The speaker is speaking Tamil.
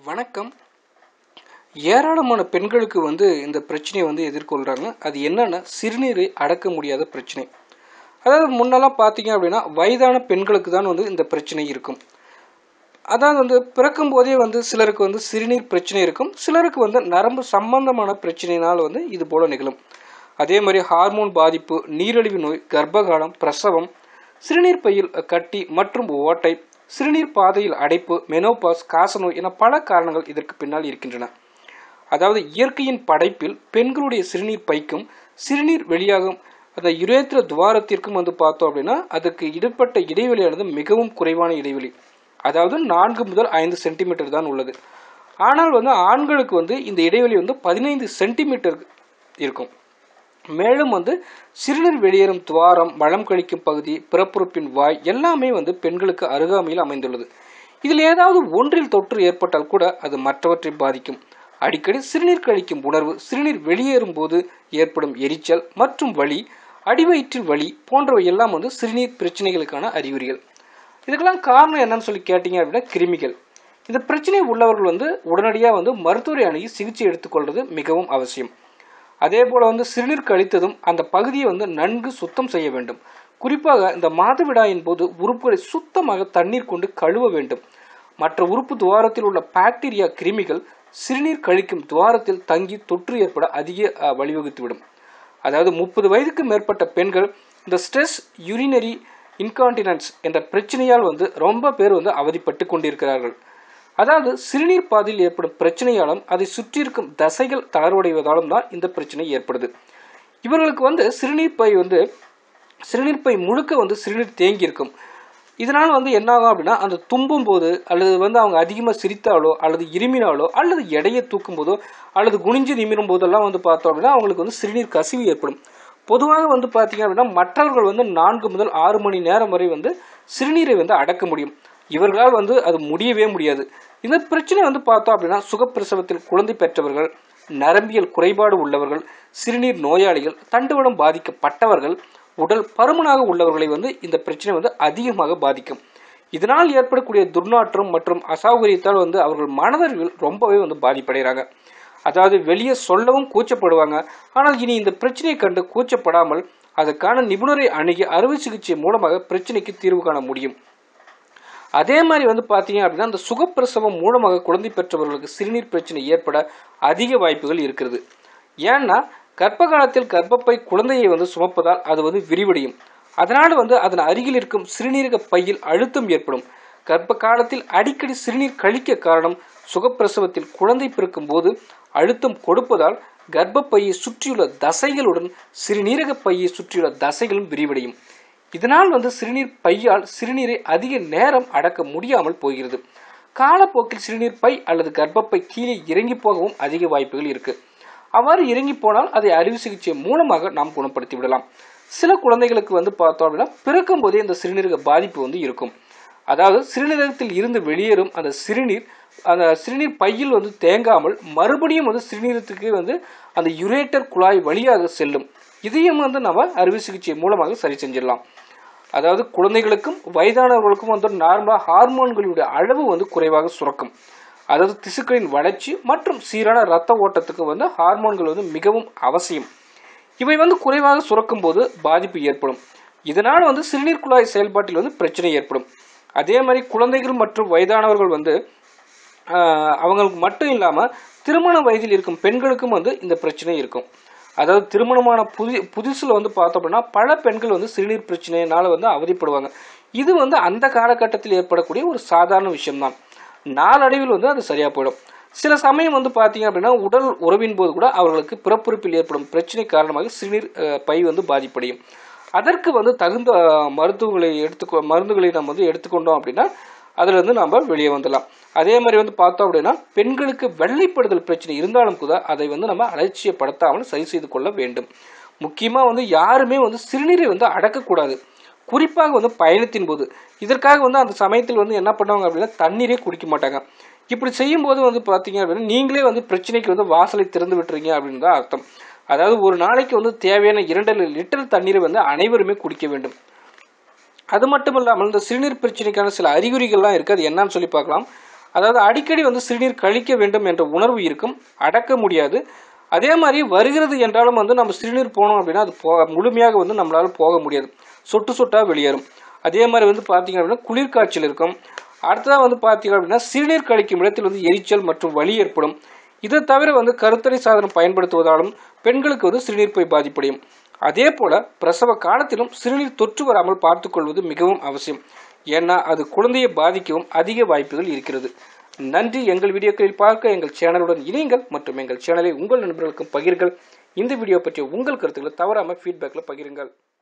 வணக்கம் ஏராளமான பெண்களுக்கு வந்து இந்த பிரச்சனையை வந்து எதிர்கொள்கிறாங்க அது என்னன்னா சிறுநீரை அடக்க முடியாத பிரச்சனை அதாவது முன்னெல்லாம் பார்த்தீங்க அப்படின்னா வயதான பெண்களுக்கு தான் வந்து இந்த பிரச்சனை இருக்கும் அதாவது வந்து பிறக்கும் போதே வந்து சிலருக்கு வந்து சிறுநீர் பிரச்சனை இருக்கும் சிலருக்கு வந்து நரம்பு சம்பந்தமான பிரச்சனையினால் வந்து இது போல நிகழும் அதே மாதிரி ஹார்மோன் பாதிப்பு நீரிழிவு நோய் கர்ப்பகாலம் பிரசவம் சிறுநீர் பையில் கட்டி மற்றும் ஓட்டை சிறுநீர் பாதையில் அடைப்பு மெனோபாஸ் காசநோய் என பல காரணங்கள் இதற்கு பின்னால் இருக்கின்றன அதாவது இயற்கையின் படைப்பில் பெண்களுடைய சிறுநீர் பைக்கும் சிறுநீர் வெளியாகும் அந்த யுரேத்திர துவாரத்திற்கும் வந்து பார்த்தோம் அப்படின்னா அதுக்கு இடைப்பட்ட இடைவெளியானது மிகவும் குறைவான இடைவெளி அதாவது நான்கு முதல் ஐந்து சென்டிமீட்டர் தான் உள்ளது ஆனால் வந்து ஆண்களுக்கு வந்து இந்த இடைவெளி வந்து பதினைந்து சென்டிமீட்டர் இருக்கும் மேலும் வந்து சிறுநீர் வெளியேறும் துவாரம் மலம் கழிக்கும் பகுதி பிறப்புறுப்பின் வாய் எல்லாமே வந்து பெண்களுக்கு அருகாமையில் அமைந்துள்ளது இதில் ஏதாவது ஒன்றில் தொற்று ஏற்பட்டால் கூட அது மற்றவற்றை பாதிக்கும் அடிக்கடி சிறுநீர் கழிக்கும் உணர்வு சிறுநீர் வெளியேறும் போது ஏற்படும் எரிச்சல் மற்றும் வலி அடிவயிற்றில் வலி போன்றவை எல்லாம் வந்து சிறுநீர் பிரச்சனைகளுக்கான அறிகுறிகள் இதுக்கெல்லாம் காரணம் என்னன்னு சொல்லி கேட்டீங்க அப்படின்னா கிருமிகள் இந்த பிரச்சனை உள்ளவர்கள் வந்து உடனடியாக வந்து மருத்துவரை அணுகி சிகிச்சை எடுத்துக்கொள்வது மிகவும் அவசியம் அதே போல் வந்து சிறுநீர் கழித்ததும் அந்த பகுதியை வந்து நன்கு சுத்தம் செய்ய வேண்டும் குறிப்பாக இந்த மாதவிடாயின் போது உறுப்புகளை சுத்தமாக தண்ணீர் கொண்டு கழுவ வேண்டும் மற்ற உறுப்பு துவாரத்தில் உள்ள பாக்டீரியா கிருமிகள் சிறுநீர் கழிக்கும் துவாரத்தில் தங்கி தொற்று ஏற்பட அதிக அஹ், வழிவகுத்துவிடும் அதாவது முப்பது வயதுக்கு மேற்பட்ட பெண்கள் இந்த ஸ்ட்ரெஸ் யூரினரி இன்கான்டினன்ஸ் என்ற பிரச்சனையால் வந்து ரொம்ப பேர் வந்து அவதிப்பட்டு கொண்டிருக்கிறார்கள் அதாவது சிறுநீர் பாதையில் ஏற்படும் பிரச்சனையாலும் அதை சுற்றியிருக்கும் தசைகள் தளர்வடைவதாலும் தான் இந்த பிரச்சனை ஏற்படுது இவர்களுக்கு வந்து சிறுநீர் பை வந்து சிறுநீர் பை முழுக்க வந்து சிறுநீர் தேங்கி இருக்கும் இதனால் வந்து என்ன ஆகும் அப்படின்னா அந்த தும்பும் போது அல்லது வந்து அவங்க அதிகமாக சிரித்தாலோ அல்லது இருமினாலோ அல்லது எடையை தூக்கும் போதோ அல்லது குனிஞ்சு நிமிரும் போதெல்லாம் வந்து பார்த்தோம் அப்படின்னா அவங்களுக்கு வந்து சிறுநீர் கசிவு ஏற்படும் பொதுவாக வந்து பார்த்தீங்க அப்படின்னா மற்றவர்கள் வந்து நான்கு முதல் ஆறு மணி நேரம் வரை வந்து சிறுநீரை வந்து அடக்க முடியும் இவர்களால் வந்து அது முடியவே முடியாது இந்த பிரச்சனை வந்து பார்த்தோம் அப்படின்னா சுகப்பிரசவத்தில் குழந்தை பெற்றவர்கள் நரம்பியல் குறைபாடு உள்ளவர்கள் சிறுநீர் நோயாளிகள் தண்டுவடம் பாதிக்கப்பட்டவர்கள் உடல் பருமனாக உள்ளவர்களை வந்து இந்த பிரச்சனை வந்து அதிகமாக பாதிக்கும் இதனால் ஏற்படக்கூடிய துர்நாற்றம் மற்றும் அசௌகரியத்தால் வந்து அவர்கள் மனதறிவில் ரொம்பவே வந்து பாதிப்படைகிறாங்க அதாவது வெளியே சொல்லவும் கூச்சப்படுவாங்க ஆனால் இனி இந்த பிரச்சனையை கண்டு கூச்சப்படாமல் அதற்கான நிபுணரை அணுகி அறுவை சிகிச்சை மூலமாக பிரச்சனைக்கு தீர்வு காண முடியும் அதே மாதிரி வந்து பார்த்தீங்க அப்படின்னா அந்த சுகப்பிரசவம் மூலமாக குழந்தை பெற்றவர்களுக்கு சிறுநீர் பிரச்சனை ஏற்பட அதிக வாய்ப்புகள் இருக்கிறது ஏன்னா கர்ப்ப காலத்தில் கர்ப்பப்பை குழந்தையை வந்து சுமப்பதால் அது வந்து விரிவடையும் அதனால் வந்து அதன் அருகில் இருக்கும் சிறுநீரக பையில் அழுத்தம் ஏற்படும் கர்ப்ப காலத்தில் அடிக்கடி சிறுநீர் கழிக்க காரணம் சுகப்பிரசவத்தில் குழந்தை பிறக்கும் போது அழுத்தம் கொடுப்பதால் கர்ப்பப்பையை சுற்றியுள்ள தசைகளுடன் சிறுநீரக பையை சுற்றியுள்ள தசைகளும் விரிவடையும் இதனால் வந்து சிறுநீர் பையால் சிறுநீரை அதிக நேரம் அடக்க முடியாமல் போகிறது காலப்போக்கில் சிறுநீர் பை அல்லது கர்ப்பப்பை கீழே இறங்கி போகவும் அதிக வாய்ப்புகள் இருக்கு அவ்வாறு இறங்கி போனால் அதை அறுவை சிகிச்சை மூலமாக நாம் குணப்படுத்தி விடலாம் சில குழந்தைகளுக்கு வந்து பார்த்தோம் அப்படின்னா பிறக்கும் போதே இந்த சிறுநீரக பாதிப்பு வந்து இருக்கும் அதாவது சிறுநீரகத்தில் இருந்து வெளியேறும் அந்த சிறுநீர் அந்த சிறுநீர் பையில் வந்து தேங்காமல் மறுபடியும் வந்து சிறுநீரத்துக்கு வந்து அந்த யுரேட்டர் குழாய் வழியாக செல்லும் இதையும் வந்து நம்ம அறுவை சிகிச்சை மூலமாக சரி செஞ்சிடலாம் அதாவது குழந்தைகளுக்கும் வயதானவர்களுக்கும் வந்து நார்மலாக ஹார்மோன்களுடைய அளவு வந்து குறைவாக சுரக்கும் அதாவது திசுக்களின் வளர்ச்சி மற்றும் சீரான இரத்த ஓட்டத்துக்கு வந்து ஹார்மோன்கள் வந்து மிகவும் அவசியம் இவை வந்து குறைவாக சுரக்கும் போது பாதிப்பு ஏற்படும் இதனால் வந்து சிறுநீர் குழாய் செயல்பாட்டில் வந்து பிரச்சனை ஏற்படும் அதே மாதிரி குழந்தைகள் மற்றும் வயதானவர்கள் வந்து ஆஹ், அவங்களுக்கு மட்டும் இல்லாமல் திருமண வயதில் இருக்கும் பெண்களுக்கும் வந்து இந்த பிரச்சனை இருக்கும் அதாவது திருமணமான புதி புதுசில் வந்து பார்த்தோம் அப்படின்னா பல பெண்கள் வந்து சிறுநீர் பிரச்சனையினால வந்து அவதிப்படுவாங்க இது வந்து அந்த காலகட்டத்தில் ஏற்படக்கூடிய ஒரு சாதாரண விஷயம்தான் நாளடைவில் வந்து அது சரியாக போயிடும் சில சமயம் வந்து பார்த்தீங்க அப்படின்னா உடல் உறவின் போது கூட அவர்களுக்கு பிறப்புறுப்பில் ஏற்படும் பிரச்சனை காரணமாக சிறுநீர் அஹ், பை வந்து பாதிப்படையும் அதற்கு வந்து தகுந்த அஹ், மருத்துவங்களை எடுத்துக்கோ மருந்துகளை நம்ம வந்து எடுத்துக்கொண்டோம் அப்படின்னா அதுல இருந்து நம்ம வெளியே வந்துடலாம் அதே மாதிரி வந்து பார்த்தோம் அப்படின்னா பெண்களுக்கு வெள்ளைப்படுதல் பிரச்சனை இருந்தாலும் கூட அதை வந்து நம்ம அலட்சியப்படுத்தாமல் சரி செய்து கொள்ள வேண்டும் முக்கியமாக வந்து யாருமே வந்து சிறுநீரை வந்து அடக்கக்கூடாது குறிப்பாக வந்து பயணத்தின் போது இதற்காக வந்து அந்த சமயத்தில் வந்து என்ன பண்ணுவாங்க அப்படின்னா தண்ணீரே குடிக்க மாட்டாங்க இப்படி செய்யும்போது வந்து பார்த்தீங்க அப்படின்னா நீங்களே வந்து பிரச்சனைக்கு வந்து வாசலை திறந்து விட்டுறீங்க அப்படின்னு தான் அர்த்தம் அதாவது ஒரு நாளைக்கு வந்து தேவையான இரண்டு லிட்டர் தண்ணீரை வந்து அனைவருமே குடிக்க வேண்டும் அது மட்டும் இல்லாமல் இந்த சிறுநீர் பிரச்சனைக்கான சில அறிகுறிகள்லாம் இருக்குது அது என்னன்னு சொல்லி பார்க்கலாம் அதாவது அடிக்கடி வந்து சிறுநீர் கழிக்க வேண்டும் என்ற உணர்வு இருக்கும் அடக்க முடியாது அதே மாதிரி வருகிறது என்றாலும் வந்து நம்ம சிறுநீர் போனோம் அப்படின்னா அது போ முழுமையாக வந்து நம்மளால போக முடியாது சொட்டு சொட்டாக வெளியேறும் அதே மாதிரி வந்து பார்த்தீங்க அப்படின்னா குளிர்காய்ச்சல் இருக்கும் அடுத்ததாக வந்து பார்த்தீங்க அப்படின்னா சிறுநீர் கழிக்கும் இடத்தில் வந்து எரிச்சல் மற்றும் வலி ஏற்படும் இதை தவிர வந்து கருத்தடை சாதனம் பயன்படுத்துவதாலும் பெண்களுக்கு வந்து சிறுநீர் போய் பாதிப்படையும் அதே போல பிரசவ காலத்திலும் சிறுநீர் தொற்று வராமல் பார்த்துக்கொள்வது மிகவும் அவசியம் ஏன்னா அது குழந்தையை பாதிக்கவும் அதிக வாய்ப்புகள் இருக்கிறது நன்றி எங்கள் வீடியோக்களில் பார்க்க எங்கள் சேனலுடன் இணையுங்கள் மற்றும் எங்கள் சேனலை உங்கள் நண்பர்களுக்கும் பகிர்கள் இந்த வீடியோ பற்றிய உங்கள் கருத்துக்களை தவறாமல் ஃபீட்பேக்கில் பகிருங்கள்